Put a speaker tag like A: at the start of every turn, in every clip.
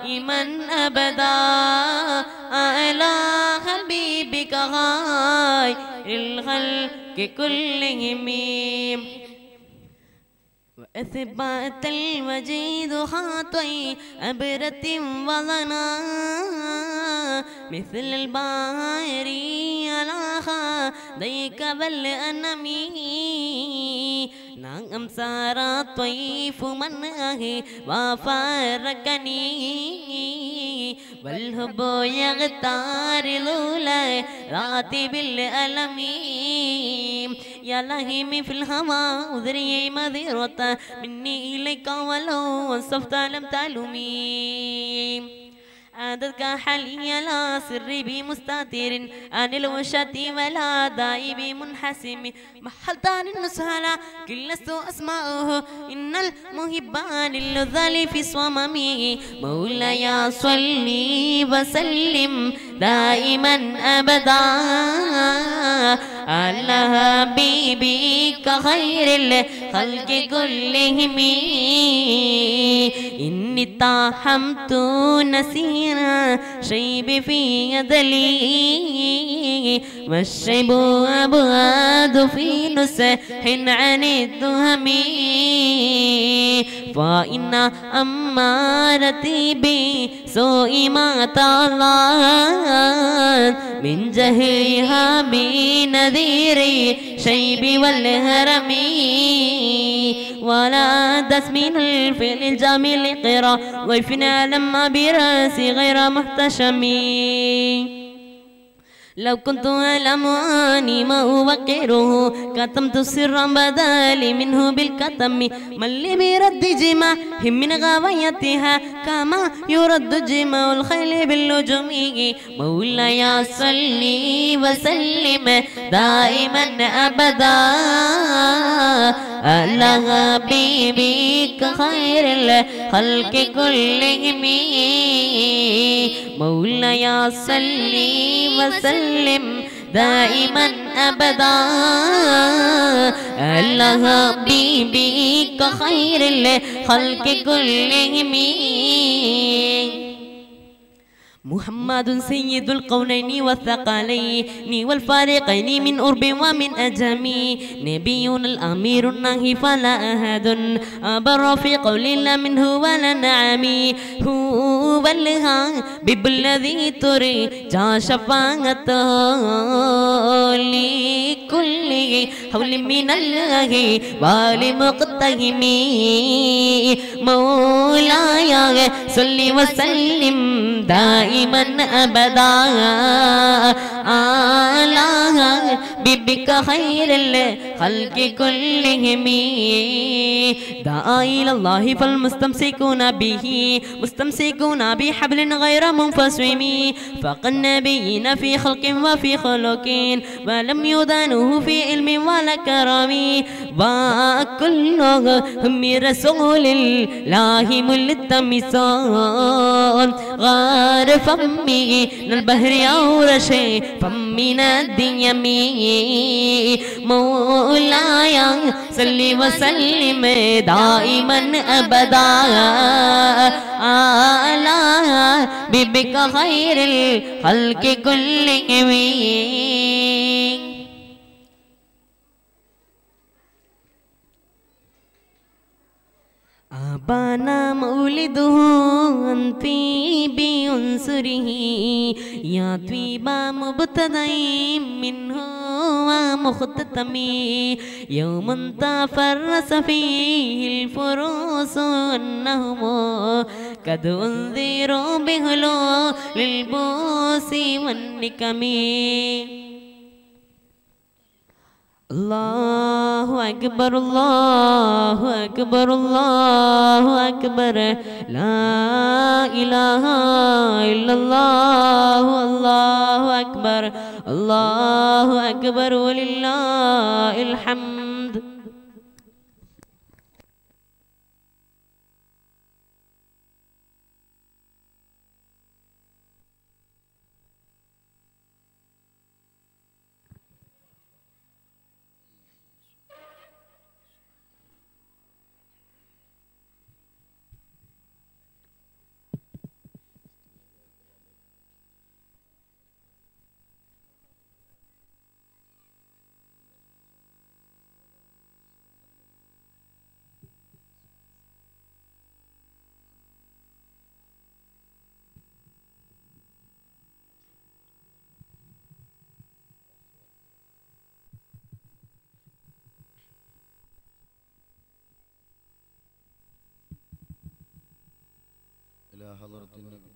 A: دائما أبدا على حبيبك غاير الخلق كلهم وأثبات الوجيد خاطئ أبرة وظنا مثل الباري على ضيق والأنمي نعم سار طيف من أهي وفارقني والهب يغتار لولا راتب الألم يا لهيم في الهوى أذري مذرة مني إليك ولو وصفت لم تلومي عادتك حالي لا سري بمستتر عن الوشة ولا داء بمنحسم محلتان النسهلا كل لست أسمعه إن المحبان للذل في صممي مولاي صلي وسلم دائما أبدا على حبيبك خير الخلق كلهم إني طاحمت نسيرا شيب في يدلي والشيب أبعاد في نسح عن الدهم فإن أمارتي بسوء ما طالت من جهلها بنذير شيب والهرم ولا تسمين الفعل الجامل قرا ضيفنا لما براسي غير محتشم لو كنت أعلم أني ما أوقره كتمت سرا بدالي منه بالكتم من لي برد جمع هم من غوايتها كما يرد جمع الخيل باللجم مولاي صلي وسلم دائما أبدا على حبيبك خير الخلق كلهم مولاي صلي وسلم دائما أبدا على حبيبك خير الخلق كلهم محمد سيد القونين والثقلين والفارقين من أرب ومن أجم نبينا الأمير النهي فلا أحد أبر في قول الله منه ولا نعم هو الحبيب الذي تري جا شفاعته لكل حول من الله ولمقتهم مولاي صل وسلم دائما ابدا على ببك خير الخلق كلهم دعا الى الله فالمستمسكون به مستمسكون بحبل غير منفصم فق النبيين في خلق وفي خلق ولم يدانوه في علم ولا كرم وكلهم من رسول الله ملتمسون غار فمي من البحر أو رشي فمن الديم مولاي صل وسلم دائما أبدا على ببك خير الخلق كلهم أبانا مولده عن طيب عنصره يا طيب مبتدئ منه ومختتم يوم تفرس فيه الفروس أنهم قد أنذروا بهلو للبوس والنكم الله أكبر الله أكبر الله أكبر لا إله إلا الله الله أكبر الله أكبر ولله الحمد
B: إلى حضرة النبي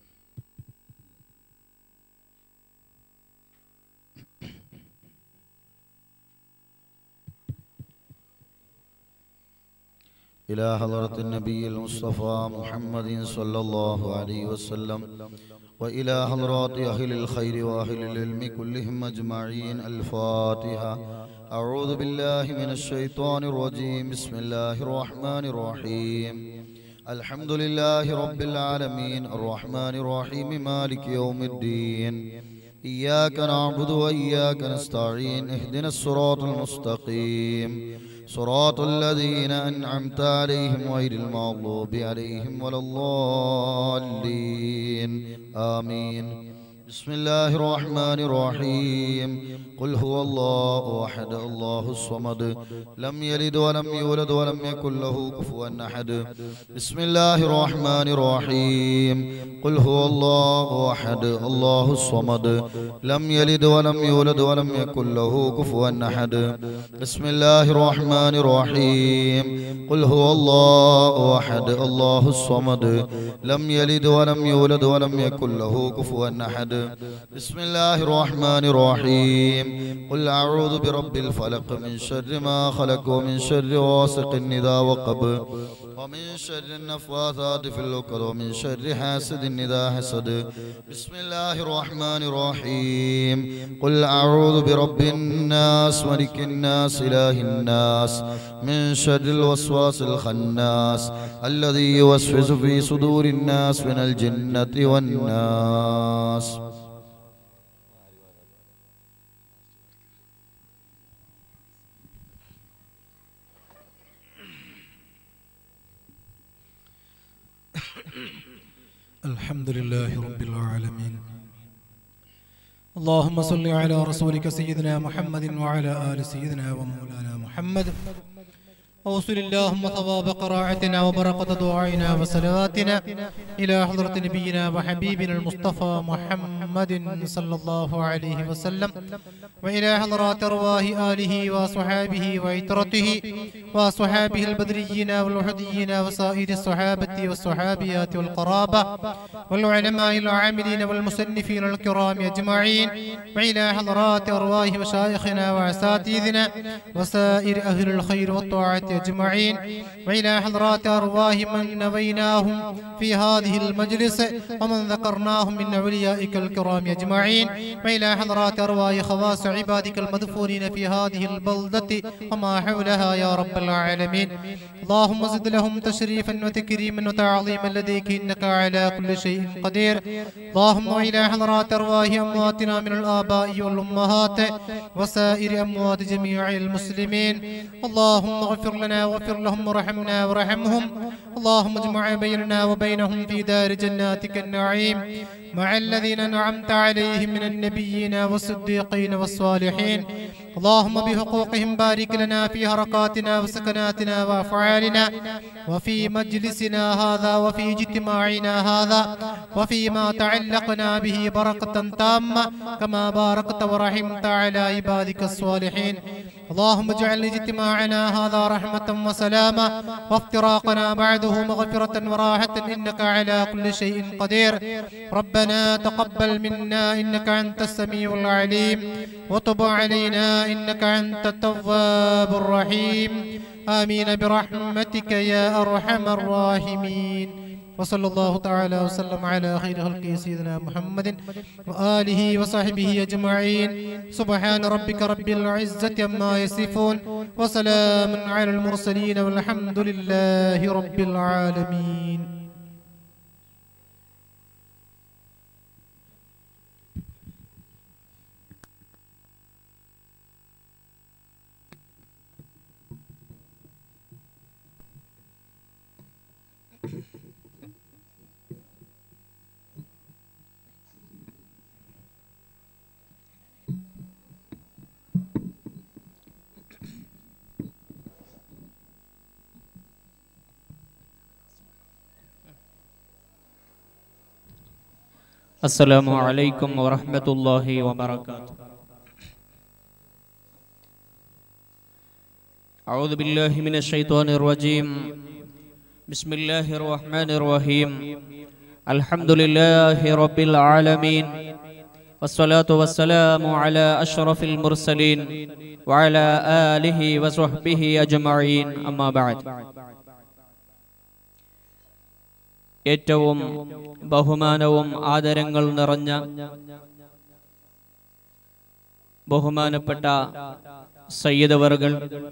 B: إلى حضرة النبي المصطفى محمد صلى الله عليه وسلم وإلى حضرات أهل الخير وأهل العلم كلهم أجمعين الفاتحة أعوذ بالله من الشيطان الرجيم بسم الله الرحمن الرحيم الحمد لله رب العالمين الرحمن الرحيم مالك يوم الدين إياك نعبد وإياك نستعين اهدنا الصراط المستقيم صراط الذين أنعمت عليهم غير المغضوب عليهم ولا الضالين آمين بسم الله الرحمن الرحيم قل هو الله أحد الله الصمد لم يلد ولم يولد ولم يكن له كفوا أحد بسم الله الرحمن الرحيم قل هو الله أحد الله الصمد لم يلد ولم يولد ولم يكن له كفوا أحد بسم الله الرحمن الرحيم قل هو الله أحد الله الصمد لم يلد ولم يولد ولم يكن له كفوا أحد بسم الله الرحمن الرحيم قل أعوذ برب الفلق من شر ما خلق ومن شر غاسق إذا وقب ومن شر النفاثات في العقد ومن شر حاسد إذا حسد بسم الله الرحمن الرحيم قل أعوذ برب الناس ملك الناس إله الناس من شر الوسواس الخناس الذي يوسوس في صدور الناس من الجنة والناس
C: الحمد لله رب العالمين اللهم صل على رسولك سيدنا محمد وعلى آل سيدنا ومولانا محمد أوصل اللهم ثواب قراءتنا وبركة دعائنا وصلواتنا إلى حضرة نبينا وحبيبنا المصطفى محمد صلى الله عليه وسلم وإلى حضرات أرواح آله وصحابه وعترته وصحابه البدريين والوحديين وسائر الصحابة والصحابيات والقرابة والعلماء العاملين والمصنفين الكرام أجمعين وإلى حضرات أرواح مشايخنا وأساتذنا وسائر أهل الخير والطاعة أجمعين وإلى حضرات أرواح من نويناهم في هذه المجلس ومن ذكرناهم من أوليائك الكرام أجمعين وإلى حضرات أرواح خواص عبادك المدفونين في هذه البلدة وما حولها يا رب العالمين اللهم زد لهم تشريفا وتكريما وتعظيما لديك إنك على كل شيء قدير اللهم إلى حضرات أرواح أمواتنا من الآباء والأمهات وسائر أموات جميع المسلمين اللهم اغفر لنا واغفر لهم وارحمنا وارحمهم اللهم اجمع بيننا وبينهم في دار جناتك النعيم مع الذين أنعمت عليهم من النبيين والصديقين والصالحين اللهم بحقوقهم بارك لنا في حركاتنا وسكناتنا وأفعالنا وفي مجلسنا هذا وفي اجتماعنا هذا وفيما تعلقنا به بركة تامة كما باركت ورحمت على عبادك الصالحين اللهم اجعل اجتماعنا هذا رحمة وسلامة وافتراقنا بعده مغفرة وراحة إنك على كل شيء قدير ربنا تقبل منا إنك أنت السميع العليم وتب علينا إنك أنت التواب الرحيم آمين برحمتك يا أرحم الراحمين وصلى الله تعالى وسلم على خير خلقه سيدنا محمد وآله وصحبه أجمعين سبحان ربك رب العزة عما يصفون وسلام على المرسلين والحمد لله رب العالمين
D: السلام عليكم ورحمة الله وبركاته أعوذ بالله من الشيطان الرجيم بسم الله الرحمن الرحيم الحمد لله رب العالمين والصلاة والسلام على أشرف المرسلين وعلى آله وصحبه أجمعين أما بعد ഏറ്റവും ബഹുമാനവും ആദരങ്ങൾ നിറഞ്ഞ ബഹുമാനപ്പെട്ട സയ്യിദവറുകൾ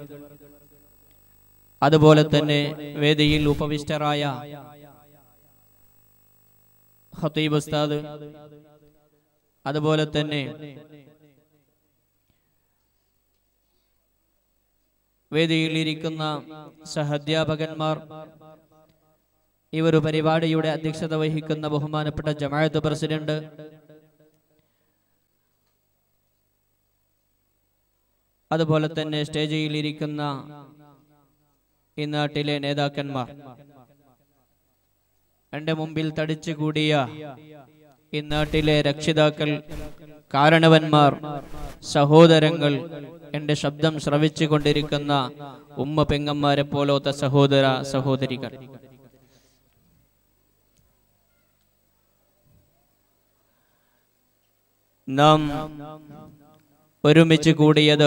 D: അതുപോലെ തന്നെ വേദിയിൽ ഉപവിഷ്ടരായ ഖത്തീബ് ഉസ്താദ് അതുപോലെ തന്നെ വേദിയിൽ ഇരിക്കുന്ന സഹധ്യാപകന്മാർ ഈ ഒരു പരിപാടിയുടെ അധ്യക്ഷത വഹിക്കുന്ന ബഹുമാനപ്പെട്ട ജമാഅത്ത് പ്രസിഡന്റ് അതുപോലെ തന്നെ സ്റ്റേജിൽ ഇരിക്കുന്ന ഈ നാട്ടിലെ നേതാക്കന്മാർ എന്റെ മുമ്പിൽ തടിച്ചു കൂടിയ ഈ നാട്ടിലെ രക്ഷിതാക്കൾ കാരണവന്മാർ സഹോദരങ്ങൾ എന്റെ ശബ്ദം ശ്രവിച്ചു കൊണ്ടിരിക്കുന്ന ഉമ്മ പെങ്ങന്മാരെ പോലത്തെ സഹോദര സഹോദരികൾ നാം ഒരുമിച്ച് കൂടിയത്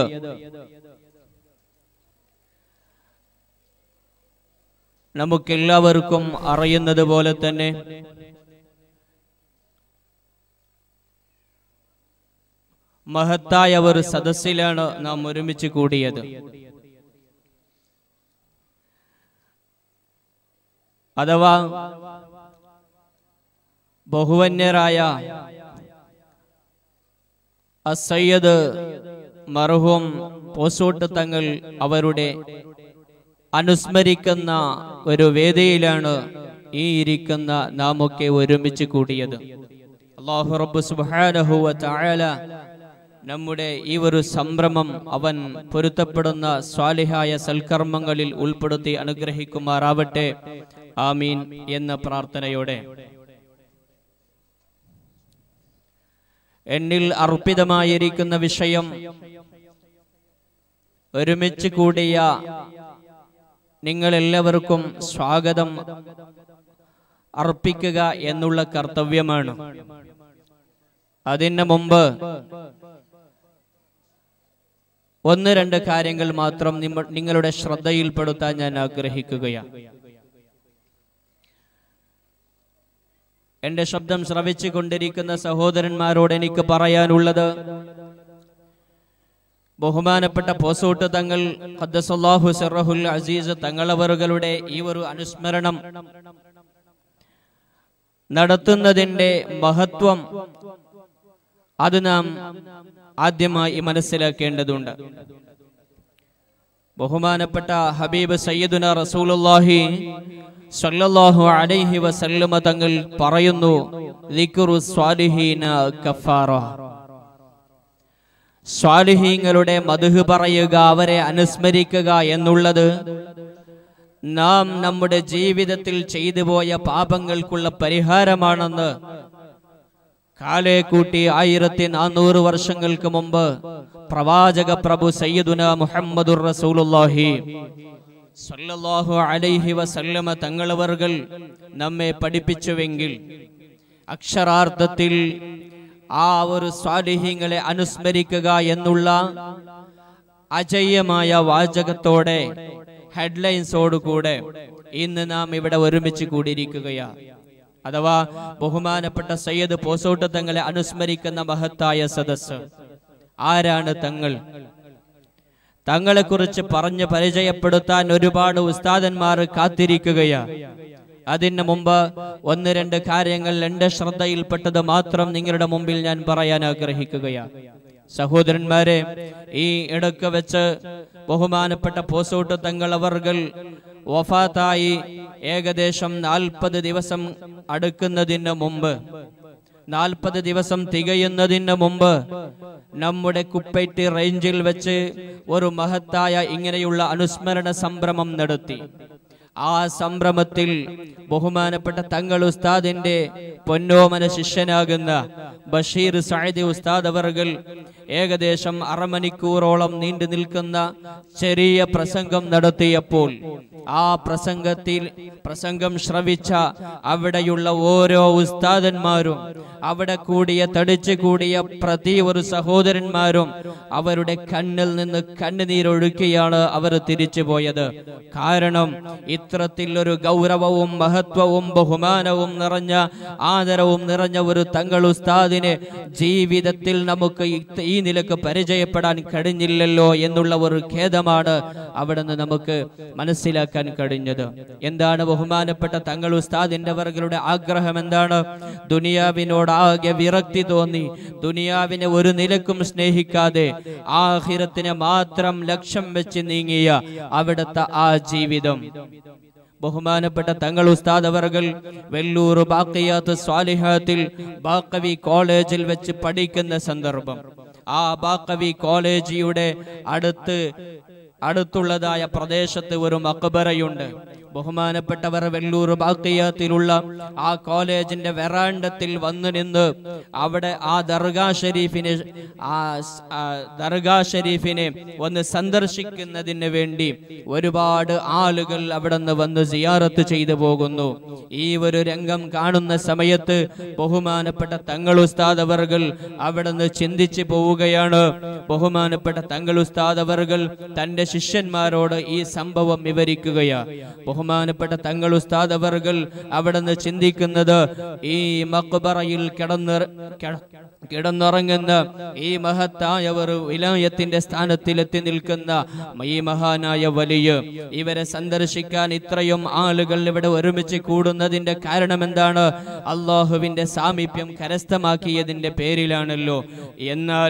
D: നമുക്കെല്ലാവർക്കും അറിയുന്നത് പോലെ തന്നെ മഹത്തായ ഒരു സദസ്സിലാണ് നാം ഒരുമിച്ച് കൂടിയത് അഥവാ ബഹുവന്യരായ അസയ്യദ് മർഹൂം പോസോട്ട് തങ്ങൾ അവരുടെ അനുസ്മരിക്കുന്ന ഒരു വേദിയിലാണ് ഈ ഇരിക്കുന്ന നാം ഒക്കെ ഒരുമിച്ച് കൂടിയത് അള്ളാഹു റബ്ബ് സുബ്ഹാനഹു വ തആല നമ്മുടെ ഈ ഒരു സംഭ്രമം അവൻ പൊരുത്തപ്പെടുന്ന സ്വാലിഹായ സൽക്കർമ്മങ്ങളിൽ ഉൾപ്പെടുത്തി അനുഗ്രഹിക്കുമാറാവട്ടെ ആമീൻ എന്ന പ്രാർത്ഥനയോടെ എന്നിൽ അർപ്പിതമായിരിക്കുന്ന വിഷയം ഒരുമിച്ച് കൂടിയ നിങ്ങൾ എല്ലാവർക്കും സ്വാഗതം അർപ്പിക്കുക എന്നുള്ള കർത്തവ്യമാണ് അതിന് മുമ്പ് ഒന്ന് രണ്ട് കാര്യങ്ങൾ മാത്രം നിമ്മ- നിങ്ങളുടെ ശ്രദ്ധയിൽപ്പെടുത്താൻ ഞാൻ ആഗ്രഹിക്കുകയാണ് എന്റെ ശബ്ദം ശ്രവിച്ചു കൊണ്ടിരിക്കുന്ന സഹോദരന്മാരോട് എനിക്ക് പറയാനുള്ളത് ബഹുമാനപ്പെട്ട പോസോട്ട് തങ്ങൾ ഖദ്ദസല്ലാഹു സിറഹുൽ അസീസ് തങ്ങളവറുകളുടെ ഈ ഒരു അനുസ്മരണം നടത്തുന്നതിന്റെ മഹത്വം അത് നാം ആദ്യമായി മനസ്സിലാക്കേണ്ടതുണ്ട് ബഹുമാനപ്പെട്ട ഹബീബ് സയ്യിദുന റസൂലുള്ളാഹി സല്ലല്ലാഹു അലൈഹി വസല്ലമ തങ്ങൾ പറയുന്നു ദിക്റു സ്വാലിഹീന കഫാറ സ്വാലിഹീങ്ങളുടെ മധുഹ് പറയുക അവരെ അനുസ്മരിക്കുക എന്നുള്ളത് നാം നമ്മുടെ ജീവിതത്തിൽ ചെയ്തു പോയ പാപങ്ങൾക്കുള്ള പരിഹാരമാണെന്ന് കാലേ കൂട്ടി ആയിരത്തി നാനൂറ് വർഷങ്ങൾക്ക് മുമ്പ് പ്രവാചക പ്രഭു സയ്യിദുന മുഹമ്മദുർ റസൂലുള്ളാഹി സല്ലല്ലാഹു അലൈഹി വസല്ലമ തങ്ങളവർകൾ നമ്മെ പഠിപ്പിച്ചുവെങ്കിൽ അക്ഷരാർത്ഥത്തിൽ ആ ഒരു സ്വാലിഹ്യങ്ങളെ അനുസ്മരിക്കുക എന്നുള്ള അജയ്യമായ വാചകത്തോടെ ഹെഡ്ലൈൻസോടുകൂടെ ഇന്ന് നാം ഇവിടെ ഒരുമിച്ച് കൂടിയിരിക്കുകയാണ് അഥവാ ബഹുമാനപ്പെട്ട സയ്യദ് പോസോട്ട് തങ്ങളെ അനുസ്മരിക്കുന്ന മഹത്തായ സദസ്സ് ആരാണ് തങ്ങൾ തങ്ങളെക്കുറിച്ച് പറഞ്ഞ് പരിചയപ്പെടുത്താൻ ഒരുപാട് ഉസ്താദന്മാർ കാത്തിരിക്കുകയാ അതിന് മുമ്പ് ഒന്ന് രണ്ട് കാര്യങ്ങൾ എന്റെ ശ്രദ്ധയിൽപ്പെട്ടത് മാത്രം നിങ്ങളുടെ മുമ്പിൽ ഞാൻ പറയാൻ ആഗ്രഹിക്കുകയാ സഹോദരന്മാരെ ഈ ഇടക്ക് വെച്ച് ബഹുമാനപ്പെട്ട പോസോട്ട് തങ്ങൾ അവർകൾ വഫാത്തായി ഏകദേശം നാൽപ്പത് ദിവസം അടുക്കുന്നതിന് മുമ്പ് നാൽപ്പത് ദിവസം തികയുന്നതിന് മുമ്പ് നമ്മുടെ കുപ്പൈറ്റ് റേഞ്ചിൽ വെച്ച് ഒരു മഹത്തായ ഇങ്ങനെയുള്ള അനുസ്മരണ സംഭ്രമം നടത്തി ആ സംഭ്രമത്തിൽ ബഹുമാനപ്പെട്ട തങ്ങൾ ഉസ്താദിന്റെ പൊന്നോമന ശിഷ്യനാകുന്ന ബഷീർ സൈദി ഉസ്താദ് അവർകൾ ഏകദേശം അരമണിക്കൂറോളം നീണ്ടു നിൽക്കുന്ന ചെറിയ പ്രസംഗം നടത്തിയപ്പോൾ ആ പ്രസംഗത്തിൽ പ്രസംഗം ശ്രവിച്ച അവിടെയുള്ള ഓരോ ഉസ്താദന്മാരും അവിടെ കൂടിയ തടിച്ചു കൂടിയ പ്രതി ഒരു സഹോദരന്മാരും അവരുടെ കണ്ണിൽ നിന്ന് കണ്ണുനീരൊഴുക്കിയാണ് അവർ തിരിച്ചു പോയത് കാരണം ഇത്തരത്തിൽ ഒരു ഗൗരവവും മഹത്വവും ബഹുമാനവും നിറഞ്ഞ ആദരവും നിറഞ്ഞ ഒരു തങ്ങൾ ഉസ്താദിനെ ജീവിതത്തിൽ നമുക്ക് ഈ- ഈ നിലക്ക് പരിചയപ്പെടാൻ കഴിഞ്ഞില്ലല്ലോ എന്നുള്ള ഒരു ഖേദമാണ് അവിടെ നിന്ന് നമുക്ക് മനസ്സിലാക്കാൻ കഴിഞ്ഞത് എന്താണ് ബഹുമാനപ്പെട്ട തങ്ങൾ ഉസ്താദിന്റെ വർഗരുടെ ആഗ്രഹം എന്താണ് ദുനിയാവിനോടാകെ വിരക്തി തോന്നി ദുനിയാവിനെ ഒരു നിലക്കും സ്നേഹിക്കാതെ ആഹിരത്തിനെ മാത്രം ലക്ഷ്യം വെച്ച് നീങ്ങിയ അവിടുത്തെ ആ ജീവിതം ബഹുമാനപ്പെട്ട തങ്ങൾ ഉസ്താദ് അവർകൾ വെല്ലൂർ ബാക്കിയാത്ത് സ്വാലിഹാത്തിൽ ബാക്കവി കോളേജിൽ വെച്ച് പഠിക്കുന്ന സന്ദർഭം ആ ബാക്കവി കോളേജിയുടെ അടുത്ത് അടുത്തുള്ളതായ പ്രദേശത്ത് ഒരു മക്ബറയുണ്ട് ബഹുമാനപ്പെട്ടവർ വെല്ലൂർ ബാക്കിയാത്തിലുള്ള ആ കോളേജിന്റെ വെറാണ്ടത്തിൽ വന്നു നിന്ന് അവിടെ ആ ദർഗാ ഷരീഫിനെ ആ സ്- ആ ദർഗാ ഷരീഫിനെ ഒന്ന് സന്ദർശിക്കുന്നതിന് വേണ്ടി ഒരുപാട് ആളുകൾ അവിടെ നിന്ന് വന്ന് സിയാറത്ത് ചെയ്തു പോകുന്നു ഈ ഒരു രംഗം കാണുന്ന സമയത്ത് ബഹുമാനപ്പെട്ട തങ്ങൾ ഉസ്താദ് അവർകൾ അവിടെ നിന്ന് ചിന്തിച്ചു പോവുകയാണ് ബഹുമാനപ്പെട്ട തങ്ങൾ ഉസ്താദ് അവർകൾ തന്റെ ശിഷ്യന്മാരോട് ഈ സംഭവം വിവരിക്കുകയാ ബഹുമാനപ്പെട്ട തങ്ങൾ ഉസ്താദ് അവർകൾ അവിടെ നിന്ന് ചിന്തിക്കുന്നത് ഈ മക്ബറയിൽ കിടന്ന് കിടന്നുറങ്ങുന്ന ഈ മഹത്തായ ഒരു വിലായത്തിന്റെ സ്ഥാനത്തിലെത്തി നിൽക്കുന്ന ഈ മഹാനായ വലിയ ഇവരെ സന്ദർശിക്കാൻ ഇത്രയും ആളുകൾ ഇവിടെ ഒരുമിച്ച് കൂടുന്നതിന്റെ കാരണം എന്താണ് അള്ളാഹുവിന്റെ സാമീപ്യം കരസ്ഥമാക്കിയതിന്റെ പേരിലാണല്ലോ എന്നാൽ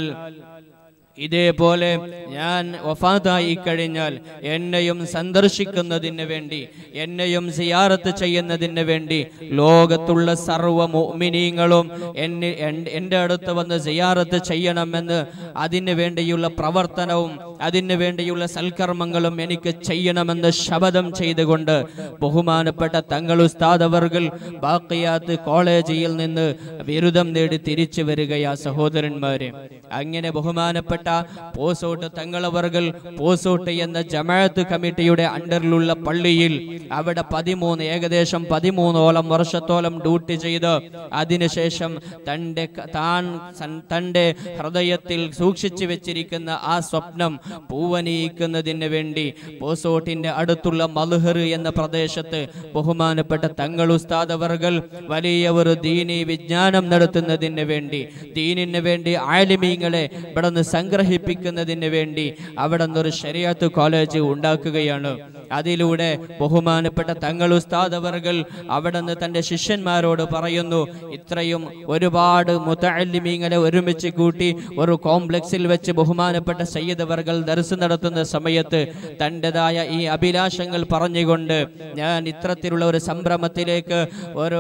D: ഇതേപോലെ ഞാൻ വഫാത്തായി കഴിഞ്ഞാൽ എന്നെയും സന്ദർശിക്കുന്നതിന് വേണ്ടി എന്നെയും സിയാറത്ത് ചെയ്യുന്നതിന് വേണ്ടി ലോകത്തുള്ള സർവ്വ മോമിനീങ്ങളും എന്നെ എൻ- എൻ്റെ അടുത്ത് വന്ന് സിയാറത്ത് ചെയ്യണമെന്ന് അതിന് വേണ്ടിയുള്ള പ്രവർത്തനവും അതിന് വേണ്ടിയുള്ള സൽക്കർമ്മങ്ങളും എനിക്ക് ചെയ്യണമെന്ന് ശപഥം ചെയ്തുകൊണ്ട് ബഹുമാനപ്പെട്ട തങ്ങൾ ഉസ്താദ് അവർകൾ ബാക്കിയാത്ത് കോളേജിൽ നിന്ന് ബിരുദം നേടി തിരിച്ചു വരികയാ സഹോദരന്മാരെ അങ്ങനെ ബഹുമാനപ്പെട്ട പോസോട്ട് തങ്ങളവർകൾ പോസോട്ട് എന്ന ജമാഅത്ത് കമ്മിറ്റിയുടെ അണ്ടറിലുള്ള പള്ളിയിൽ അവിടെ പതിമൂന്ന് ഏകദേശം പതിമൂന്നോളം വർഷത്തോളം ഡ്യൂട്ടി ചെയ്ത് അതിനുശേഷം തൻ്റെ ക- താൻ സൻ- തൻ്റെ ഹൃദയത്തിൽ സൂക്ഷിച്ചു വെച്ചിരിക്കുന്ന ആ സ്വപ്നം പൂവനയിക്കുന്നതിന് വേണ്ടി പോസോട്ടിന്റെ അടുത്തുള്ള മൽഹർ എന്ന പ്രദേശത്ത് ബഹുമാനപ്പെട്ട തങ്ങൾ ഉസ്താദ് അവർകൾ വലിയ ഒരു ദീനി വിജ്ഞാനം നടത്തുന്നതിന് വേണ്ടി ദീനിന് വേണ്ടി ആലിമീങ്ങളെ ഇവിടെ നിന്ന് സംഗ്രഹിപ്പിക്കുന്നതിന് വേണ്ടി അവിടെ നിന്നൊരു ശരിയാത്ത് കോളേജ് ഉണ്ടാക്കുകയാണ് അതിലൂടെ ബഹുമാനപ്പെട്ട തങ്ങൾ ഉസ്താദ് അവർകൾ അവിടെ നിന്ന് തന്റെ ശിഷ്യന്മാരോട് പറയുന്നു ഇത്രയും ഒരുപാട് മുത്തല്ലിമീങ്ങളെ ഒരുമിച്ച് കൂട്ടി ഒരു കോംപ്ലക്സിൽ വെച്ച് ബഹുമാനപ്പെട്ട സയ്യിദ് അവർകൾ ദർസ് നടത്തുന്ന സമയത്ത് തൻ്റെതായ ഈ അഭിലാഷങ്ങൾ പറഞ്ഞുകൊണ്ട് ഞാൻ ഇത്തരത്തിലുള്ള ഒരു സംരംഭത്തിലേക്ക് ഒരു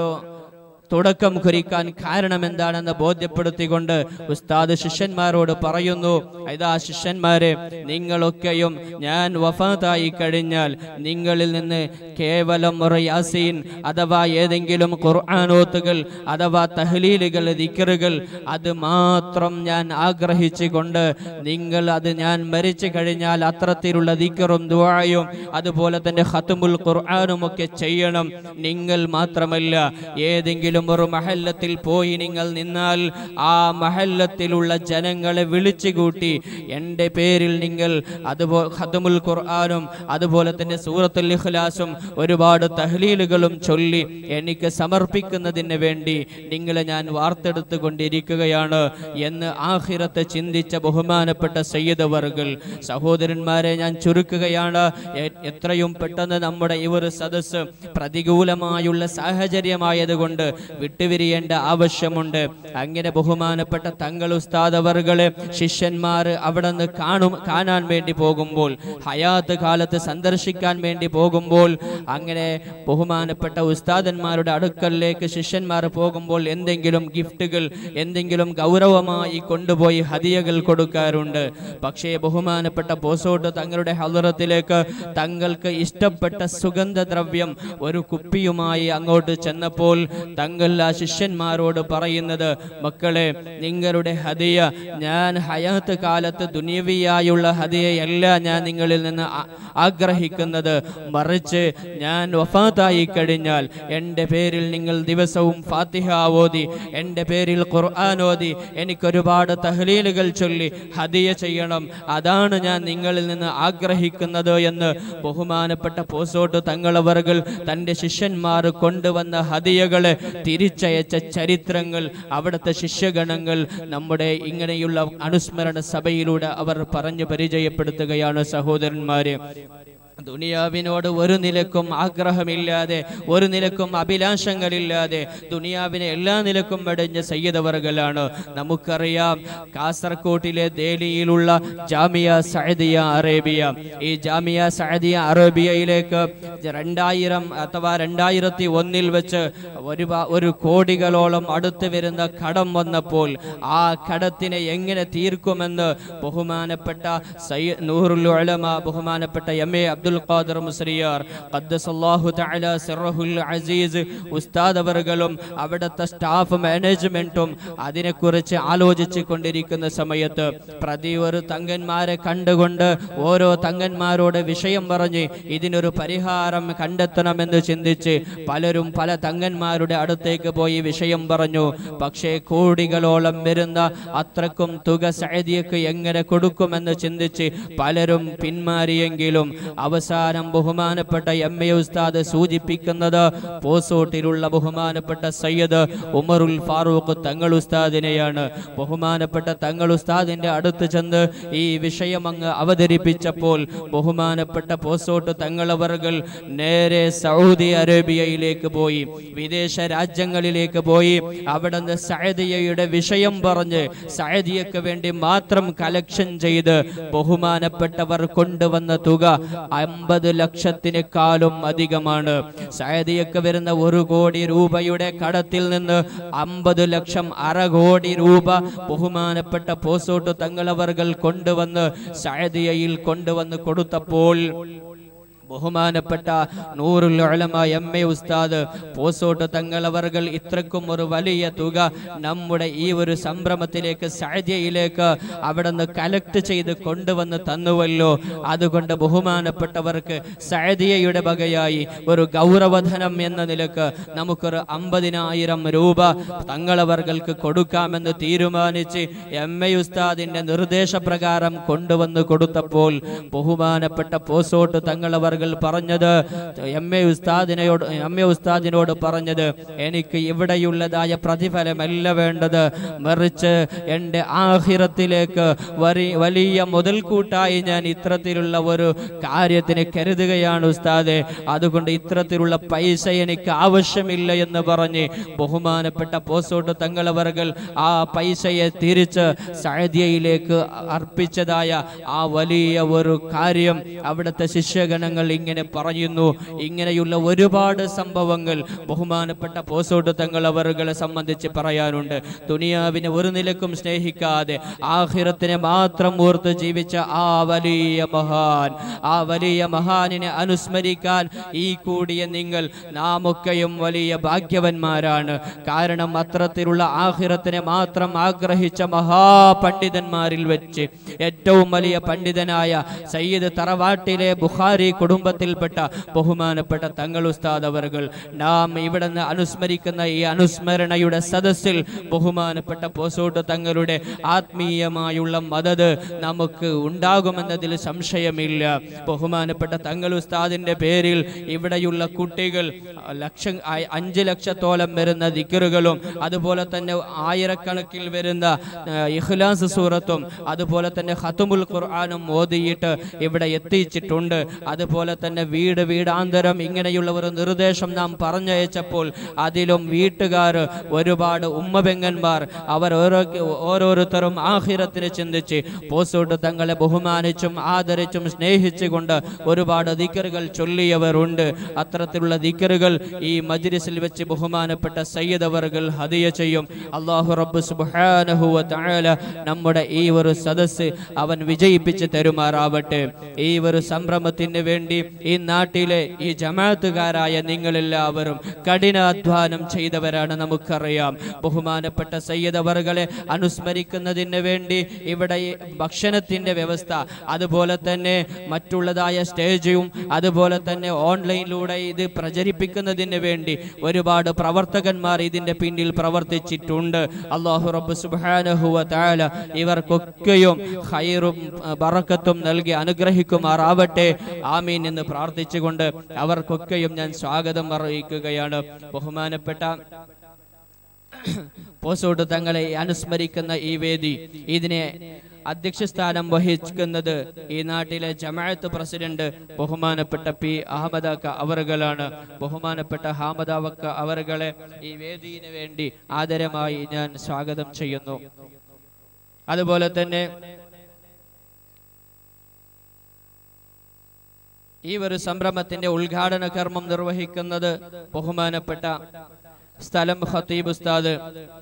D: തുടക്കം കുറിക്കാൻ കാരണം എന്താണെന്ന് ബോധ്യപ്പെടുത്തിക്കൊണ്ട് ഉസ്താദ് ശിഷ്യന്മാരോട് പറയുന്നു ഇതാ ശിഷ്യന്മാരെ നിങ്ങളൊക്കെയും ഞാൻ വഫാത്തായി കഴിഞ്ഞാൽ നിങ്ങളിൽ നിന്ന് കേവലം ഒരു യാസീൻ അഥവാ ഏതെങ്കിലും ഖുർആാനോത്തുകൾ അഥവാ തഹ്ലീലുകൾ ദിക്കറുകൾ അത് മാത്രം ഞാൻ ആഗ്രഹിച്ചുകൊണ്ട് നിങ്ങൾ അത് ഞാൻ മരിച്ചു കഴിഞ്ഞാൽ അത്തരത്തിലുള്ള ദിക്കറും ദുആയും അതുപോലെ തന്നെ ഖത്തുമുൽ ഖുർആാനും ഒക്കെ ചെയ്യണം നിങ്ങൾ മാത്രമല്ല ഏതെങ്കിലും ഒരു മഹല്ലത്തിൽ പോയി നിങ്ങൾ നിന്നാൽ ആ മഹല്ലത്തിലുള്ള ജനങ്ങളെ വിളിച്ചു കൂട്ടി എൻ്റെ പേരിൽ നിങ്ങൾ അതുപോലെ ഖത്തുമുൽ ഖുർആാനും അതുപോലെ തന്നെ സൂറത്തുൽ ഇഖ്ലാസും ഒരുപാട് തഹ്ലീലുകളും ചൊല്ലി എനിക്ക് സമർപ്പിക്കുന്നതിന് വേണ്ടി നിങ്ങളെ ഞാൻ വാർത്തെടുത്തു കൊണ്ടിരിക്കുകയാണ് എന്ന് ആഹിറത്തെ ചിന്തിച്ച ബഹുമാനപ്പെട്ട സയ്യിദ് വർഗൽ സഹോദരന്മാരെ ഞാൻ ചുരുക്കുകയാണ് എ- എത്രയും പെട്ടെന്ന് നമ്മുടെ ഈ ഒരു സദസ്സ് പ്രതികൂലമായുള്ള സാഹചര്യമായതുകൊണ്ട് വിട്ടുപിരിയേണ്ട ആവശ്യമുണ്ട് അങ്ങനെ ബഹുമാനപ്പെട്ട തങ്ങൾ ഉസ്താദ് അവർകളെ ശിഷ്യന്മാർ അവിടെ നിന്ന് കാണും കാണാൻ വേണ്ടി പോകുമ്പോൾ ഹയാത്ത് കാലത്ത് സന്ദർശിക്കാൻ വേണ്ടി പോകുമ്പോൾ അങ്ങനെ ബഹുമാനപ്പെട്ട ഉസ്താദന്മാരുടെ അടുക്കലിലേക്ക് ശിഷ്യന്മാർ പോകുമ്പോൾ എന്തെങ്കിലും ഗിഫ്റ്റുകൾ എന്തെങ്കിലും ഗൗരവമായി കൊണ്ടുപോയി ഹദിയകൾ കൊടുക്കാറുണ്ട് പക്ഷേ ബഹുമാനപ്പെട്ട പോസോട്ട് തങ്ങളുടെ ഹലറത്തിലേക്ക് തങ്ങൾക്ക് ഇഷ്ടപ്പെട്ട സുഗന്ധദ്രവ്യം ഒരു കുപ്പിയുമായി അങ്ങോട്ട് ചെന്നപ്പോൾ തങ്ങൾ തങ്ങൾ ആ ശിഷ്യന്മാരോട് പറയുന്നത് മക്കളെ നിങ്ങളുടെ ഹദിയ ഞാൻ ഹയാത്ത് കാലത്ത് ദുനിയവിയായുള്ള ഹദിയയല്ല ഞാൻ നിങ്ങളിൽ നിന്ന് ആ- ആഗ്രഹിക്കുന്നത് മറിച്ച് ഞാൻ വഫാത്തായി കഴിഞ്ഞാൽ എൻ്റെ പേരിൽ നിങ്ങൾ ദിവസവും ഫാത്തിഹ ഓതി എൻ്റെ പേരിൽ ഖുർആൻ ഓതി എനിക്കൊരുപാട് തഹ്ലീലുകൾ ചൊല്ലി ഹദിയ ചെയ്യണം അതാണ് ഞാൻ നിങ്ങളിൽ നിന്ന് ആഗ്രഹിക്കുന്നത് എന്ന് ബഹുമാനപ്പെട്ട പോസോട്ട് തങ്ങളവറുകൾ തൻ്റെ ശിഷ്യന്മാർ കൊണ്ടുവന്ന ഹദിയകളെ തിരിച്ചയച്ച ചരിത്രങ്ങൾ അവിടുത്തെ ശിഷ്യഗണങ്ങൾ നമ്മുടെ ഇങ്ങനെയുള്ള അനുസ്മരണ സഭയിലൂടെ അവർ പറഞ്ഞു പരിചയപ്പെടുത്തുകയാണ് സഹോദരന്മാരെ ദുനിയാവിനോട് ഒരു നിലക്കും ആഗ്രഹമില്ലാതെ ഒരു നിലക്കും അഭിലാഷങ്ങളില്ലാതെ ദുനിയാവിനെ എല്ലാ നിലക്കും വെടിഞ്ഞ സയ്യിദവറുകളാണ് നമുക്കറിയാം കാസർകോട്ടിലെ ദേലിയിലുള്ള ജാമിയ സഅദിയ അറേബ്യ ഈ ജാമിയ സഅദിയ അറേബ്യയിലേക്ക് രണ്ടായിരം അഥവാ രണ്ടായിരത്തി ഒന്നിൽ വെച്ച് ഒരു പ- ഒരു കോടികളോളം അടുത്ത് വരുന്ന കടം വന്നപ്പോൾ ആ കടത്തിനെ എങ്ങനെ തീർക്കുമെന്ന് ബഹുമാനപ്പെട്ട സയ്യ നൂറുൽ ഉലമ ബഹുമാനപ്പെട്ട എം എ അബ്ദുൽ ഖാദർ മുസ്ലിയാർ ഖദ്ദസല്ലാഹു തആല സിർറഹുൽ അസീസ് ഉസ്താദ് അവറുകളും അവിടുത്തെ സ്റ്റാഫ് മാനേജ്മെന്റും അതിനെക്കുറിച്ച് ആലോചിച്ചു കൊണ്ടിരിക്കുന്ന സമയത്ത് പ്രതി ഒരു തങ്ങന്മാരെ കണ്ടുകൊണ്ട് ഓരോ തങ്ങന്മാരോട് വിഷയം പറഞ്ഞ് ഇതിനൊരു പരിഹാരം കണ്ടെത്തണമെന്ന് ചിന്തിച്ച് പലരും പല തങ്ങന്മാരുടെ അടുത്തേക്ക് പോയി വിഷയം പറഞ്ഞു പക്ഷേ കോടികളോളം വരുന്ന അത്രക്കും തുക സഅദിയക്ക് എങ്ങനെ കൊടുക്കുമെന്ന് ചിന്തിച്ച് പലരും പിന്മാറിയെങ്കിലും അവസാനം ബഹുമാനപ്പെട്ട എം എ ഉസ്താദ് സൂചിപ്പിക്കുന്നത് പോസോട്ടിലുള്ള ബഹുമാനപ്പെട്ട സയ്യദ് ഉമറുൽ ഫാറൂഖ് തങ്ങൾ ഉസ്താദിനെയാണ് ബഹുമാനപ്പെട്ട തങ്ങൾ ഉസ്താദിന്റെ അടുത്ത് ചെന്ന് ഈ വിഷയം അങ്ങ് അവതരിപ്പിച്ചപ്പോൾ ബഹുമാനപ്പെട്ട പോസോട്ട് തങ്ങളവറുകൾ നേരെ സൗദി അറേബ്യയിലേക്ക് പോയി വിദേശ രാജ്യങ്ങളിലേക്ക് പോയി അവിടുന്ന് സഅദിയയുടെ വിഷയം പറഞ്ഞ് സഅദിയക്ക് വേണ്ടി മാത്രം കലക്ഷൻ ചെയ്ത് ബഹുമാനപ്പെട്ടവർ കൊണ്ടുവന്ന തുക അമ്പത് ലക്ഷത്തിനേക്കാളും അധികമാണ് സഅദിയക്ക് വരുന്ന ഒരു കോടി രൂപയുടെ കടത്തിൽ നിന്ന് അമ്പത് ലക്ഷം അര കോടി രൂപ ബഹുമാനപ്പെട്ട പോസോട്ട് തങ്ങളവർകൾ കൊണ്ടുവന്ന് സഅദിയയിൽ കൊണ്ടുവന്ന് കൊടുത്തപ്പോൾ ബഹുമാനപ്പെട്ട നൂറുൽ ഉലമ എം എ ഉസ്താദ് പോസോട്ട് തങ്ങളവർകൾ ഇത്രക്കും ഒരു വലിയ തുക നമ്മുടെ ഈ ഒരു സംരംഭത്തിലേക്ക് സഅദിയയിലേക്ക് അവിടെ നിന്ന് കലക്ട് ചെയ്ത് കൊണ്ടുവന്ന് തന്നുവല്ലോ അതുകൊണ്ട് ബഹുമാനപ്പെട്ടവർക്ക് സഅദിയയുടെ വകയായി ഒരു ഗൗരവധനം എന്ന നിലക്ക് നമുക്കൊരു അമ്പതിനായിരം രൂപ തങ്ങളവർകൾക്ക് കൊടുക്കാമെന്ന് തീരുമാനിച്ച് എം എ ഉസ്താദിന്റെ നിർദ്ദേശപ്രകാരം കൊണ്ടുവന്ന് കൊടുത്തപ്പോൾ ബഹുമാനപ്പെട്ട പോസോട്ട് തങ്ങളവർകൾ പറഞ്ഞത് എം എ ഉസ്താദിനോട് എം എ ഉസ്താദിനോട് പറഞ്ഞത് എനിക്ക് ഇവിടെയുള്ളതായ പ്രതിഫലമല്ല വേണ്ടത് മറിച്ച് എൻ്റെ ആഹിറത്തിലേക്ക് വരി വലിയ മുതൽക്കൂട്ടായി ഞാൻ ഇത്തരത്തിലുള്ള ഒരു കാര്യത്തിന് കരുതുകയാണ് ഉസ്താദെ അതുകൊണ്ട് ഇത്തരത്തിലുള്ള പൈസ എനിക്ക് ആവശ്യമില്ല എന്ന് പറഞ്ഞ് ബഹുമാനപ്പെട്ട പോസോട്ട് തങ്ങളവർകൾ ആ പൈസയെ തിരിച്ച് സഅദിയയിലേക്ക് അർപ്പിച്ചതായ ആ വലിയ ഒരു കാര്യം അവിടുത്തെ ശിഷ്യഗണങ്ങൾ ഇങ്ങനെ പറയുന്നു ഇങ്ങനെയുള്ള ഒരുപാട് സംഭവങ്ങൾ ബഹുമാനപ്പെട്ട പോസോട്ട് തങ്ങൾ അവറുകളെ സംബന്ധിച്ച് പറയാനുണ്ട് ദുനിയാവിനെ ഒരു നിലക്കും സ്നേഹിക്കാതെ ആഹിറത്തിനെ മാത്രം ഓർത്ത് ജീവിച്ച ആ വലിയ മഹാൻ ആ വലിയ മഹാനിനെ അനുസ്മരിക്കാൻ ഈ കൂടിയ നിങ്ങൾ നാമൊക്കെയും വലിയ ഭാഗ്യവന്മാരാണ് കാരണം അത്തരത്തിലുള്ള ആഹിറത്തിനെ മാത്രം ആഗ്രഹിച്ച മഹാപണ്ഡിതന്മാരിൽ വെച്ച് ഏറ്റവും വലിയ പണ്ഡിതനായ സയ്യിദ് തറവാട്ടിലെ ബുഖാരി കുടുംബത്തിൽപ്പെട്ട ബഹുമാനപ്പെട്ട തങ്ങൾ ഉസ്താദ് അവർകൾ നാം ഇവിടുന്ന് അനുസ്മരിക്കുന്ന ഈ അനുസ്മരണയുടെ സദസ്സിൽ ബഹുമാനപ്പെട്ട പോസോട്ട് തങ്ങളുടെ ആത്മീയമായുള്ള മദത് നമുക്ക് ഉണ്ടാകുമെന്നതിൽ സംശയമില്ല ബഹുമാനപ്പെട്ട തങ്ങൾ ഉസ്താദിന്റെ പേരിൽ ഇവിടെയുള്ള കുട്ടികൾ ലക്ഷം ആ- അഞ്ച് ലക്ഷത്തോളം വരുന്ന ദിക്കറുകളും അതുപോലെ തന്നെ ആയിരക്കണക്കിൽ വരുന്ന ആ, ഇഖ്ലാസ് സൂറത്തും അതുപോലെ തന്നെ ഖത്തുമുൽ ഖുർആാനും ഓതിയിട്ട് ഇവിടെ എത്തിച്ചിട്ടുണ്ട് അതുപോലെ തന്നെ വീട് വീടാന്തരം ഇങ്ങനെയുള്ള ഒരു നിർദ്ദേശം നാം പറഞ്ഞയച്ചപ്പോൾ അതിലും വീട്ടുകാർ ഒരുപാട് ഉമ്മബെങ്ങന്മാർ അവർ ഓരോ ഓരോരുത്തരും ആഹിറത്തിനെ ചിന്തിച്ച് പോസോട്ട് തങ്ങളെ ബഹുമാനിച്ചും ആദരിച്ചും സ്നേഹിച്ചുകൊണ്ട് ഒരുപാട് ദിക്കറുകൾ ചൊല്ലിയവരുണ്ട് അത്തരത്തിലുള്ള ദിക്കറുകൾ ഈ മജ്ലിസിൽ വെച്ച് ബഹുമാനപ്പെട്ട സയ്യിദ് അവർകൾ ഹദിയ ചെയ്യും അള്ളാഹു റബ്ബ് സുബ്ഹാനഹു വ തആല നമ്മുടെ ഈ ഒരു സദസ്സ് അവൻ വിജയിപ്പിച്ച് തരുമാറാവട്ടെ ഈ ഒരു സംരംഭത്തിന് വേണ്ടി വേണ്ടി ഈ നാട്ടിലെ ഈ ജമാഅത്തുകാരായ നിങ്ങളെല്ലാവരും കഠിനാധ്വാനം ചെയ്തവരാണ് നമുക്കറിയാം ബഹുമാനപ്പെട്ട സയ്യിദ് അവറുകളെ അനുസ്മരിക്കുന്നതിന് വേണ്ടി ഇവിടെ ഈ ഭക്ഷണത്തിന്റെ വ്യവസ്ഥ അതുപോലെ തന്നെ മറ്റുള്ളതായ സ്റ്റേജും അതുപോലെ തന്നെ ഓൺലൈനിലൂടെ ഇത് പ്രചരിപ്പിക്കുന്നതിന് വേണ്ടി ഒരുപാട് പ്രവർത്തകന്മാർ ഇതിന്റെ പിന്നിൽ പ്രവർത്തിച്ചിട്ടുണ്ട് അള്ളാഹു റബ്ബ് സുബ്ഹാനഹു വ തആല ഇവർക്കൊക്കെയും ഖൈറും അഹ്, ബറക്കത്തും നൽകി അനുഗ്രഹിക്കുമാറാവട്ടെ ആമീൻ എന്ന് പ്രാർത്ഥിച്ചുകൊണ്ട് അവർക്കൊക്കെയും ഞാൻ സ്വാഗതം അറിയിക്കുകയാണ് ബഹുമാനപ്പെട്ട പോസോട്ട് തങ്ങളെ അനുസ്മരിക്കുന്ന ഈ വേദി ഇതിനെ അധ്യക്ഷ സ്ഥാനം വഹിക്കുന്നത് ഈ നാട്ടിലെ ജമാഅത്ത് പ്രസിഡന്റ് ബഹുമാനപ്പെട്ട പി അഹമ്മദാക്ക അവറുകളാണ് ബഹുമാനപ്പെട്ട ഹാമദാവക്ക അവറുകളെ ഈ വേദിയിന് വേണ്ടി ആദരമായി ഞാൻ സ്വാഗതം ചെയ്യുന്നു അതുപോലെ തന്നെ ഈ ഒരു സംരംഭത്തിന്റെ ഉദ്ഘാടന കർമ്മം നിർവഹിക്കുന്നത് ബഹുമാനപ്പെട്ട സ്ഥലം ഖത്തീബ് ഉസ്താദ്